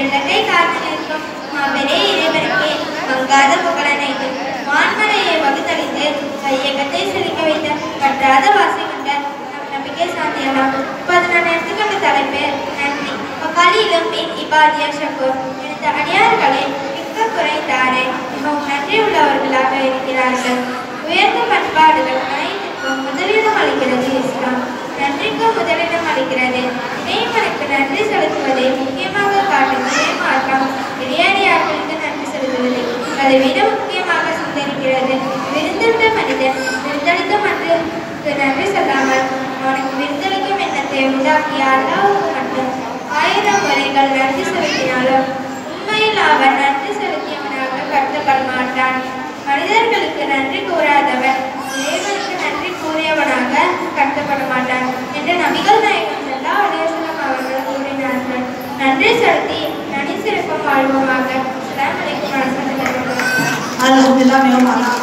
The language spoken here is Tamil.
இருளகை காத்து நிற்கும் மாபெரே இறைவனுக்கே மங்காத புகழனைத்தும் வான்மலையை வகுத்தளித்து கையகத்தை செலுக்க வைத்த பற்றாத வாசி கொண்ட நம் நம்பிக்கை சாந்தியலாம் இப்போது நான் எடுத்துக்கொண்ட தலைப்பு நன்றி பக்காலியிலும் பின் இபாதியா ஷக்கூர் எனது அடியார்களை மிக்க குறைத்தாரே மிகவும் நன்றி உள்ளவர்களாக இருக்கிறார்கள் உயர்ந்த பண்பாடுகள் அனைத்திற்கும் முதலிடம் அளிக்கிறது இஸ்லாம் நன்றிக்கு முதலிடம் அளிக்கிறது இறைவனுக்கு நன்றி செலுத்துவதை முக்கியமாக காட்டும் இறைமாற்றம் இடையடியார்களுக்கு நன்றி செலுத்துவது அதை விட முக்கியமாக சிந்தரிக்கிறது விருந்துண்ட மனிதன் விருந்தளித்த மற்றவருக்கு நன்றி சொல்லாமல் அவனுக்கு விருந்தளிக்கும் எண்ணத்தை உண்டாக்கிய அல்லாவுக்கு மட்டும் ஆயிரம் முறைகள் நன்றி செலுத்தினாலும் உண்மையில் அவன் நன்றி செலுத்தியவனாக கருதப்பட மாட்டான் மனிதர்களுக்கு நன்றி கூறாதவன் இறைவனுக்கு நன்றி கூறியவனாக கருதப்பட மாட்டான் என்று நபிகள் நாயகம் செல்லா அலேசலம் அவர்கள் கூறினார்கள் நன்றி செலுத்தி நனி சிறப்பம் வாழ்வோமாக அஸ்ஸலாமு அலைக்கும் வரஹ்மத்துல்லாஹி வபரகாத்துஹு அல்ஹம்துலில்லாஹ் மிகவும் அழகாக